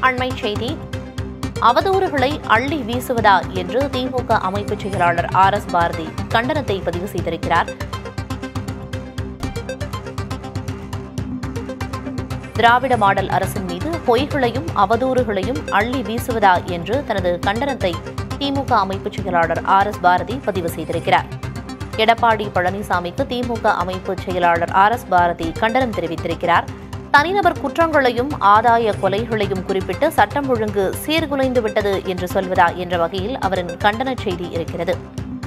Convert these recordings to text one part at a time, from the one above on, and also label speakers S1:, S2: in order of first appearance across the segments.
S1: அண்மை செய்தி அவதூறுகளை அள்ளி வீசுவதா என்று திமுக அமைப்பு செயலாளர் ஆர் எஸ் பாரதி கண்டனத்தை பதிவு செய்திருக்கிறார் திராவிட மாடல் அரசின் மீது பொய்களையும் அவதூறுகளையும் அள்ளி வீசுவதா என்று தனது கண்டனத்தை திமுக அமைப்பு செயலாளர் ஆர் எஸ் பாரதி பதிவு செய்திருக்கிறார் எடப்பாடி பழனிசாமிக்கு திமுக அமைப்பு செயலாளர் ஆர் எஸ் பாரதி கண்டனம் தெரிவித்திருக்கிறார் தனிநபர் குற்றங்களையும் ஆதாய கொலைகளையும் குறிப்பிட்டு சட்டம் ஒழுங்கு சீர்குலைந்து விட்டது என்று சொல்வதா என்ற வகையில் அவரின் கண்டன செய்தி இருக்கிறது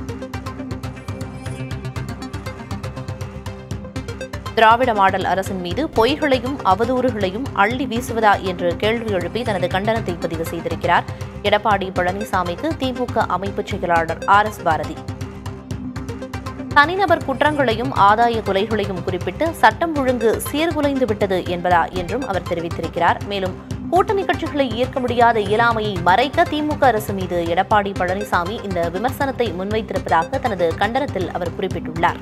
S1: திராவிட மாடல் அரசின் மீது பொய்களையும் அவதூறுகளையும் அள்ளி வீசுவதா என்று கேள்வி எழுப்பி தனது கண்டனத்தை பதிவு செய்திருக்கிறார் எடப்பாடி பழனிசாமிக்கு திமுக அமைப்பு செயலாளர் ஆர் எஸ் பாரதி தனிநபர் குற்றங்களையும் ஆதாய கொலைகளையும் குறிப்பிட்டு சட்டம் ஒழுங்கு சீர்குலைந்து விட்டது என்பதா என்றும் அவர் தெரிவித்திருக்கிறார் மேலும் கூட்டணி கட்சிகளை ஈர்க்க முடியாத இயலாமையை மறைக்க திமுக அரசு மீது எடப்பாடி பழனிசாமி இந்த விமர்சனத்தை முன்வைத்திருப்பதாக தனது கண்டனத்தில் அவர் குறிப்பிட்டுள்ளார்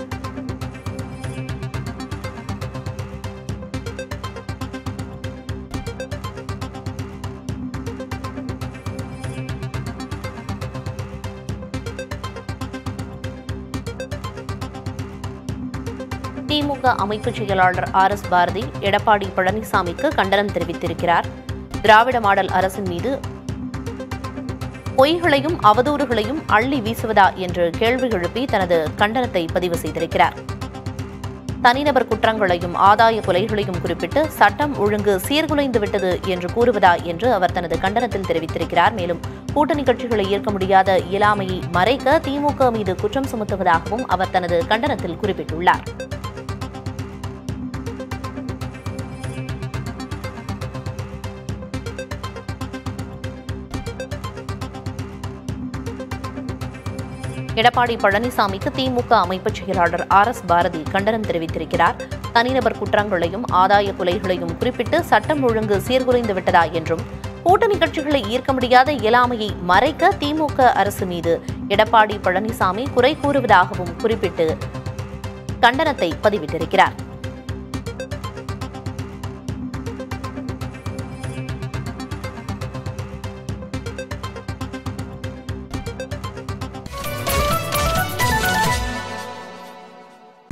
S1: திமுக அமைப்பு செயலாளர் ஆர் எஸ் பாரதி எடப்பாடி பழனிசாமிக்கு கண்டனம் தெரிவித்திருக்கிறார் திராவிட மாடல் அரசின் மீது பொய்களையும் அவதூறுகளையும் அள்ளி வீசுவதா என்று கேள்வி எழுப்பி தனது கண்டனத்தை பதிவு செய்திருக்கிறார் தனிநபர் குற்றங்களையும் ஆதாய கொலைகளையும் குறிப்பிட்டு சட்டம் ஒழுங்கு சீர்குலைந்து விட்டது என்று கூறுவதா என்று அவர் தனது கண்டனத்தில் தெரிவித்திருக்கிறார் மேலும் கூட்டணி கட்சிகளை ஈர்க்க முடியாத இயலாமையை மறைக்க திமுக மீது குற்றம் சுமத்துவதாகவும் அவர் தனது கண்டனத்தில் குறிப்பிட்டுள்ளார் எடப்பாடி பழனிசாமிக்கு திமுக அமைப்பு செயலாளர் ஆர் எஸ் பாரதி கண்டனம் தெரிவித்திருக்கிறார் தனிநபர் குற்றங்களையும் ஆதாய கொலைகளையும் குறிப்பிட்டு சட்டம் ஒழுங்கு சீர்குலைந்து விட்டதா என்றும் கூட்டணி கட்சிகளை ஈர்க்க முடியாத இயலாமையை மறைக்க திமுக அரசு மீது எடப்பாடி பழனிசாமி குறை கூறுவதாகவும் குறிப்பிட்டு கண்டனத்தை பதிவிட்டிருக்கிறார்